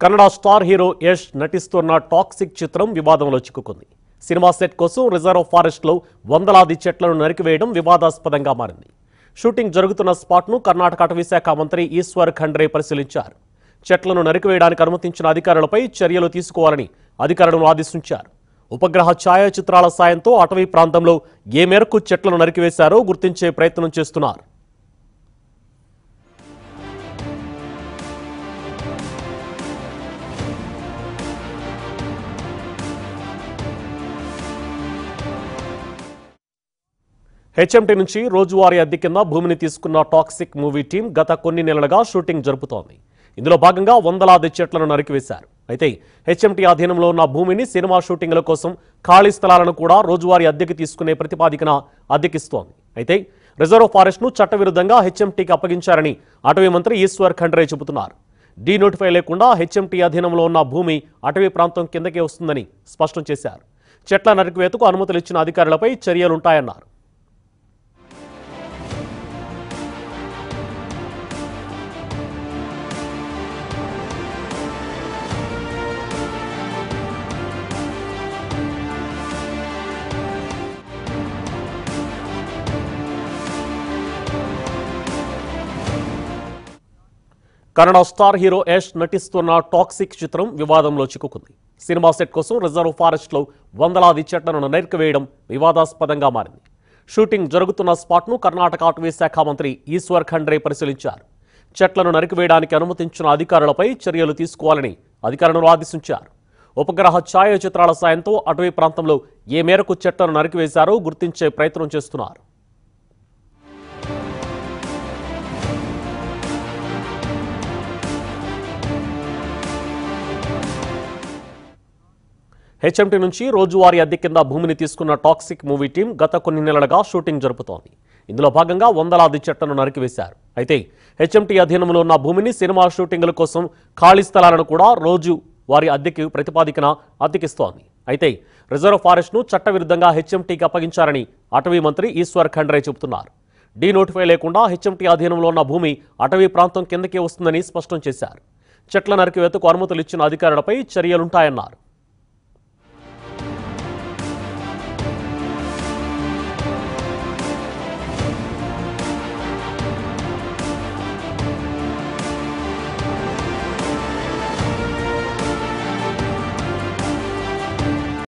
Kannada star hero Yash నటిస్తున్న Toxic చిత్రం వివాదంలో చిక్కుకుంది సినిమా సెట్ కోసం రిజర్వ్ ఫారెస్ట్లో వందలాది చెట్లను నరికివేయడం వివాదాస్పదంగా మారింది షూటింగ్ జరుగుతున్న స్పాట్ను కర్ణాటక అటవీ శాఖ మంత్రి ఈశ్వర్ ఖండ్రే పరిశీలించారు చెట్లను నరికివేయడానికి అనుమతించిన అధికారులపై చర్యలు తీసుకోవాలని అధికారులను ఆదేశించారు ఉపగ్రహ ఛాయాచిత్రాల సాయంతో అటవీ ప్రాంతంలో ఏ మేరకు చెట్లను నరికివేశారో గుర్తించే ప్రయత్నం చేస్తున్నారు హెచ్ఎంటీ నుంచి రోజువారీ అద్దె కింద భూమిని తీసుకున్న టాక్సిక్ మూవీ టీం గత కొన్ని నెలలుగా షూటింగ్ జరుపుతోంది ఇందులో భాగంగా వందలాది చెట్లను నరికివేశారు అయితే హెచ్ఎంటీ అధీనంలో ఉన్న భూమిని సినిమా షూటింగ్ల కోసం ఖాళీ స్థలాలను కూడా రోజువారీ అద్దెకి తీసుకునే ప్రతిపాదికన అద్దెకిస్తోంది అయితే రిజర్వ్ ఫారెస్ట్ను చట్టవిరుద్ధంగా హెచ్ఎంటీకి అప్పగించారని అటవీ మంత్రి ఈశ్వర్ ఖండ్రే చెబుతున్నారు డీ నోటిఫై లేకుండా హెచ్ఎంటీ అధీనంలో ఉన్న భూమి అటవీ ప్రాంతం కిందకే వస్తుందని స్పష్టం చేశారు చెట్ల నరికివేతకు అనుమతులు ఇచ్చిన అధికారులపై చర్యలుంటాయన్నారు కన్నడ స్టార్ హీరో యష్ నటిస్తున్న టాక్సిక్ చిత్రం వివాదంలో చిక్కుకుంది సినిమా సెట్ కోసం రిజర్వ్ ఫారెస్ట్లో వందలాది చెట్లను నరికివేయడం వివాదాస్పదంగా మారింది షూటింగ్ జరుగుతున్న స్పాట్ను కర్ణాటక అటవీ శాఖ మంత్రి ఈశ్వర్ ఖండ్రే పరిశీలించారు చెట్లను నరికివేయడానికి అనుమతించిన అధికారులపై చర్యలు తీసుకోవాలని అధికారులను ఆదేశించారు ఉపగ్రహ ఛాయాచిత్రాల సాయంతో అటవీ ప్రాంతంలో ఏ మేరకు చెట్లను నరికివేశారో గుర్తించే ప్రయత్నం చేస్తున్నారు హెచ్ఎంటీ నుంచి రోజువారీ అద్దె కింద భూమిని తీసుకున్న టాక్సిక్ మూవీ టీం గత కొన్ని నెలలుగా షూటింగ్ జరుపుతోంది ఇందులో భాగంగా వందలాది చెట్లను నరికివేశారు అయితే హెచ్ఎంటీ అధీనంలో ఉన్న భూమిని సినిమా షూటింగ్ల కోసం ఖాళీ స్థలాలను కూడా రోజు వారి అద్దెకి ప్రతిపాదికన అద్దెకిస్తోంది అయితే రిజర్వ్ ఫారెస్ట్ను చట్టవిరుద్ధంగా హెచ్ఎంటీకి అప్పగించారని అటవీ మంత్రి ఈశ్వర్ ఖండ్రే చెబుతున్నారు డీ నోటిఫై లేకుండా హెచ్ఎంటీ అధీనంలో ఉన్న భూమి అటవీ ప్రాంతం కిందకే వస్తుందని స్పష్టం చేశారు చెట్ల నరికివేతకు అనుమతులు ఇచ్చిన అధికారులపై చర్యలుంటాయన్నారు